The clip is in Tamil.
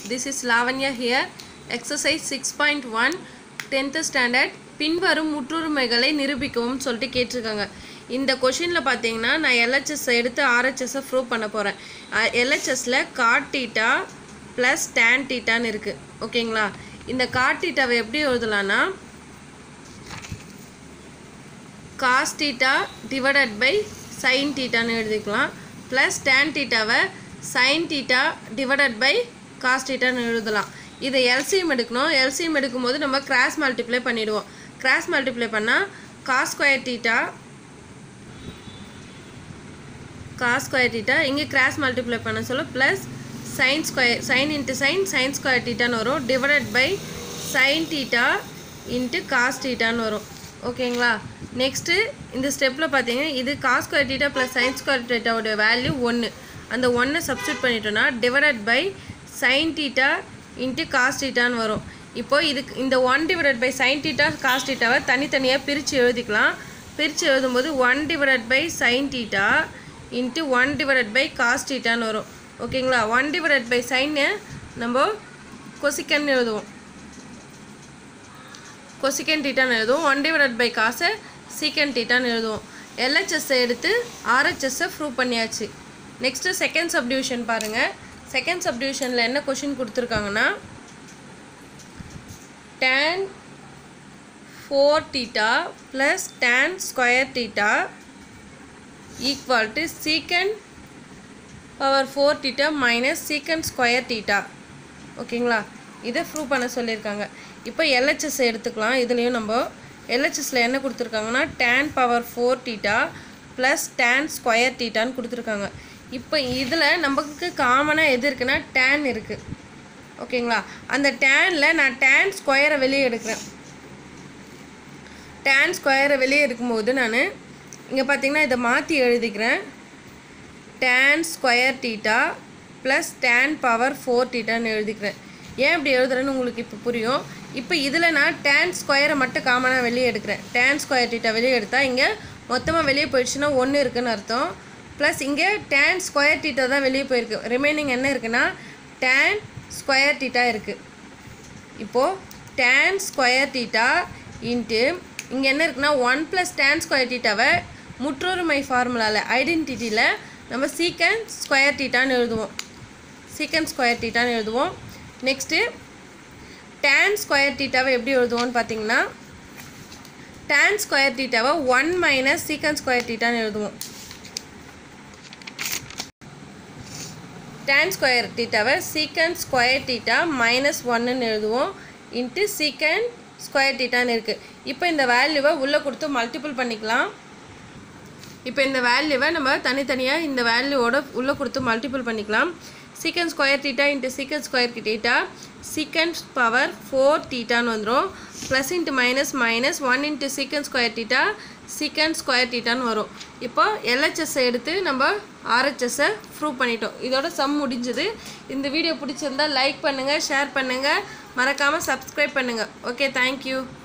this is Lavanya here. Exercise 6.1 10th standard பின்வரும் முற்றுரிமைகளை நிரூபிக்கவும் சொல்லிட்டு கேட்டிருக்காங்க இந்த கொஷினில் பார்த்தீங்கன்னா நான் எல்ஹெச்எஸ் எடுத்து ஆர்ஹெச்எஸ்ஸை ப்ரூவ் பண்ண போகிறேன் எல்ஹெச்எஸில் காட் டீட்டா ப்ளஸ் டேன் டீட்டான்னு இருக்குது ஓகேங்களா இந்த காட் டீட்டாவை எப்படி எழுதலான்னா cos theta divided by sin டீட்டான்னு எழுதிக்கலாம் ப்ளஸ் டேன் டீட்டாவை sin theta divided by cos டீட்டான்னு எழுதலாம் இதை எல்சிஎம் எடுக்கணும் எல்சிஎம் எடுக்கும்போது நம்ம கிராஸ் மல்டிப்ளை பண்ணிடுவோம் கிராஸ் மல்டிப்ளை பண்ணால் cos square theta cos square theta இங்கே கிராஸ் மல்டிப்ளை பண்ண சொல்ல plus sin square sin into sin sin square டீட்டான்னு வரும் divided by sin theta into cos டீட்டான்னு வரும் ஓகேங்களா நெக்ஸ்ட்டு இந்த ஸ்டெப்பில் பார்த்தீங்கன்னா இது cos square theta plus sin square டீட்டாவோட வேல்யூ ஒன்று அந்த ஒன்றை சப்ஸ்டியூட் பண்ணிட்டோன்னா divided by sin theta into cos டீட்டான்னு வரும் இப்போ இதுக்கு இந்த one divided by sin theta cos டீட்டாவை தனித்தனியாக பிரித்து எழுதிக்கலாம் பிரித்து எழுதும்போது one divided by sin theta into one divided by cos டீட்டான்னு வரும் ஓகேங்களா ஒன் டிவைடட் பை சைனை நம்ம கொசிக்கன் எழுதுவோம் கொசிக்கன் டீட்டான்னு எழுதுவோம் ஒன் டிவைடட் பை காசை சீக்கன் டீட்டான்னு எழுதுவோம் எல்ஹெச்எஸ்ஸை எடுத்து ஆர்ஹெச்எஸ்ஸை ப்ரூவ் பண்ணியாச்சு நெக்ஸ்ட்டு செகண்ட் சப்டிவிஷன் பாருங்கள் செகண்ட் சப்டிவிஷனில் என்ன கொஷின் கொடுத்துருக்காங்கன்னா tan 4 theta plus tan square theta equal to secant power 4 theta minus secant square theta ஓகேங்களா இதை ப்ரூவ் பண்ண சொல்லியிருக்காங்க இப்போ எல்ஹெச்எஸ் எடுத்துக்கலாம் இதுலேயும் நம்ம எல்ஹெச்எஸில் என்ன கொடுத்துருக்காங்கன்னா tan power four theta plus tan square டீட்டான்னு கொடுத்துருக்காங்க இப்போ இதில் நமக்கு காமனாக எது இருக்குன்னா tan இருக்குது ஓகேங்களா அந்த டேனில் நான் டேன் ஸ்கொயரை வெளியே எடுக்கிறேன் டேன் ஸ்கொயரை வெளியே எடுக்கும்போது நான் இங்கே பார்த்தீங்கன்னா இதை மாற்றி எழுதிக்கிறேன் tan square theta plus tan power four டீட்டான்னு எழுதிக்கிறேன் ஏன் இப்படி எழுதுறேன்னு உங்களுக்கு இப்போ புரியும் இப்போ இதில் நான் டேன் ஸ்கொயரை மட்டும் காமனாக வெளியே எடுக்கிறேன் டேன் ஸ்கொயர் டீட்டா வெளியே எடுத்தால் இங்கே மொத்தமாக வெளியே போயிடுச்சுன்னா ஒன்று இருக்குன்னு அர்த்தம் ப்ளஸ் இங்கே டேன் ஸ்கொயர் டீட்டா தான் வெளியே போயிருக்கு ரிமைனிங் என்ன இருக்குன்னா டேன் ஸ்கொயர் டீட்டா இருக்குது இப்போது டேன் ஸ்கொயர் டீட்டா இன்ட்டு இங்கே என்ன இருக்குன்னா ஒன் ப்ளஸ் டேன் ஸ்கொயர் டீட்டாவை முற்றொருமை ஃபார்முலாவில் ஐடென்டிட்டியில் நம்ம சீக்கன் ஸ்கொயர் டீட்டான்னு எழுதுவோம் சீக்கன் ஸ்கொயர் டீட்டான்னு எழுதுவோம் நெக்ஸ்ட்டு டேன் ஸ்கொயர் டீட்டாவை எப்படி எழுதுவோம்னு பார்த்தீங்கன்னா டேன் ஸ்கொயர் டீட்டாவை ஒன் மைனஸ் சீக்கன் ஸ்கொயர் டீட்டான்னு எழுதுவோம் tan ஸ்கொயர் டீட்டாவை சீக்கண்ட் ஸ்கொயர் டீட்டா மைனஸ் ஒன்னுன்னு எழுதுவோம் இன்ட்டு சீக்கண்ட் ஸ்கொயர் டீட்டான்னு இருக்குது இப்போ இந்த வேல்யூவை உள்ளே கொடுத்து மல்டிபிள் பண்ணிக்கலாம் இப்போ இந்த வேல்யூவை நம்ம தனித்தனியாக இந்த வேல்யூவோட உள்ளே கொடுத்து மல்டிபிள் பண்ணிக்கலாம் secant square theta into secant square theta secant power four டீட்டான்னு வந்துடும் plus into minus minus one into secant square theta secant square டீட்டான்னு வரும் இப்போ எல்ஹெச்எஸ்ஸை எடுத்து நம்ம ஆர்ஹெச்எஸ்ஸை ப்ரூவ் பண்ணிட்டோம் இதோட சம் முடிஞ்சது இந்த வீடியோ பிடிச்சிருந்தா லைக் பண்ணுங்கள் ஷேர் பண்ணுங்கள் மறக்காமல் சப்ஸ்கிரைப் பண்ணுங்கள் ஓகே தேங்க்யூ